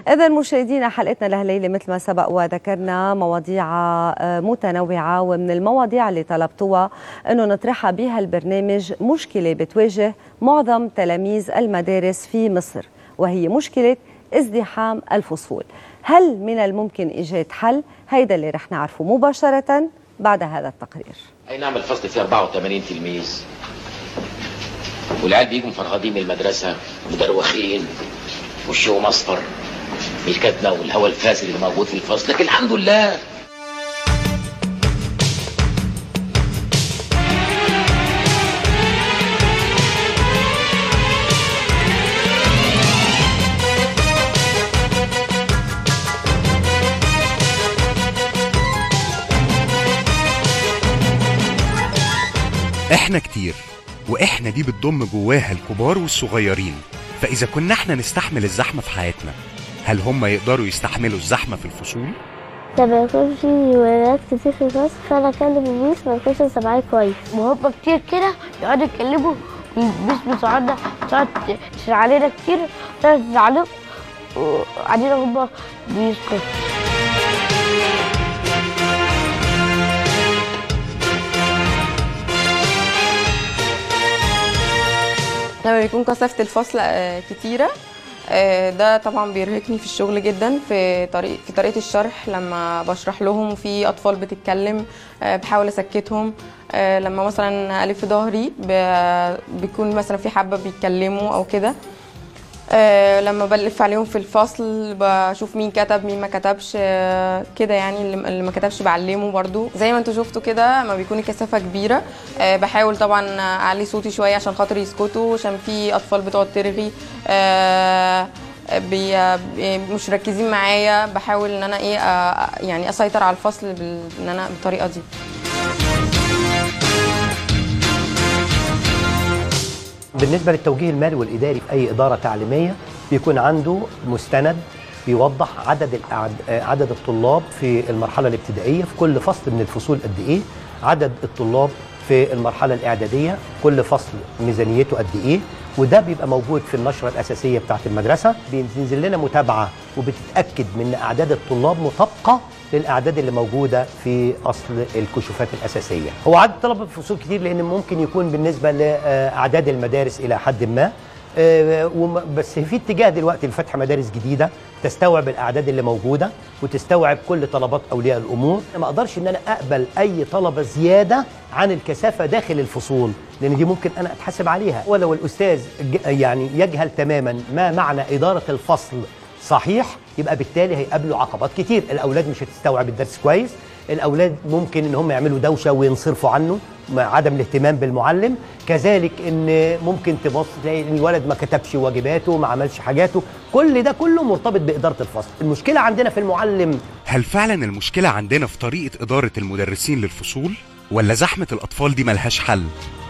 إذا مشاهدينا حلقتنا لهالليلة مثل ما سبق وذكرنا مواضيع آه، متنوعة ومن المواضيع اللي طلبتوها أنه نطرحها بها البرنامج مشكلة بتواجه معظم تلاميذ المدارس في مصر وهي مشكلة ازدحام الفصول هل من الممكن إيجاد حل؟ هيدا اللي رح نعرفه مباشرة بعد هذا التقرير اي نعم الفصل فيه 84 تلميذ والعيال بيجوا مفرهدين من المدرسه مدروخين وشهم اصفر من الكتمه والهواء الفاسد اللي موجود في الفصل لكن الحمد لله احنا كتير واحنا دي بتضم جواها الكبار والصغيرين فاذا كنا احنا نستحمل الزحمه في حياتنا هل هم يقدروا يستحملوا الزحمه في الفصول لما يكون في ولاد كتير في الفصل فانا اكلم الميس ما يكونش سامعاه كويس وهم كتير كده يقعدوا يتكلموا الميس بتقعد تقعد تشيل علينا كتير تقعد تزعلهم وبعدين هم بيسكتوا لما بيكون كثافة الفصل آه، كتيرة آه، ده طبعا بيرهقني في الشغل جدا في طريقة في طريقة الشرح لما بشرح لهم وفي أطفال بتتكلم آه، بحاول أسكتهم آه، لما مثلا ألف ظهري ب- بيكون مثلا في حبة بيتكلموا أو كده آه، لما بلف عليهم في الفصل بشوف مين كتب مين ما كتبش آه، كده يعني اللي اللي ما كتبش بعلمه برضو زي ما انتوا شفتوا كده ما بيكون الكثافه كبيره آه، بحاول طبعا اعلي صوتي شويه عشان خاطر يسكتوا عشان في اطفال بتقعد ترغي آه، بي بي- مش مركزين معايا بحاول ان انا ايه آه، يعني اسيطر على الفصل بال- ان انا بالطريقه دي بالنسبة للتوجيه المالي والإداري في أي إدارة تعليمية بيكون عنده مستند بيوضح عدد الأعد- آه، عدد الطلاب في المرحلة الابتدائية في كل فصل من الفصول قد إيه عدد الطلاب في المرحلة الإعدادية كل فصل ميزانيته قد إيه وده بيبقى موجود في النشرة الأساسية بتاعة المدرسة بينزل لنا متابعة وبتتأكد من أعداد الطلاب مطابقة للاعداد اللي موجوده في اصل الكشوفات الاساسيه. هو عدد طلبه الفصول كتير لان ممكن يكون بالنسبه لاعداد المدارس الى حد ما آه، وم- بس في اتجاه دلوقتي لفتح مدارس جديده تستوعب الاعداد اللي موجوده وتستوعب كل طلبات اولياء الامور ما اقدرش ان انا اقبل اي طلبه زياده عن الكثافه داخل الفصول لان دي ممكن انا اتحاسب عليها ولو الاستاذ ج- يعني يجهل تماما ما معنى اداره الفصل صحيح يبقى بالتالي هيقابلوا عقبات كتير الاولاد مش هتستوعب الدرس كويس الاولاد ممكن ان هم يعملوا دوشه وينصرفوا عنه مع عدم الاهتمام بالمعلم كذلك ان ممكن تبص تلاقي إن الولد ما كتبش واجباته ما عملش حاجاته كل ده كله مرتبط باداره الفصل المشكله عندنا في المعلم هل فعلا المشكله عندنا في طريقه اداره المدرسين للفصول ولا زحمه الاطفال دي ملهاش حل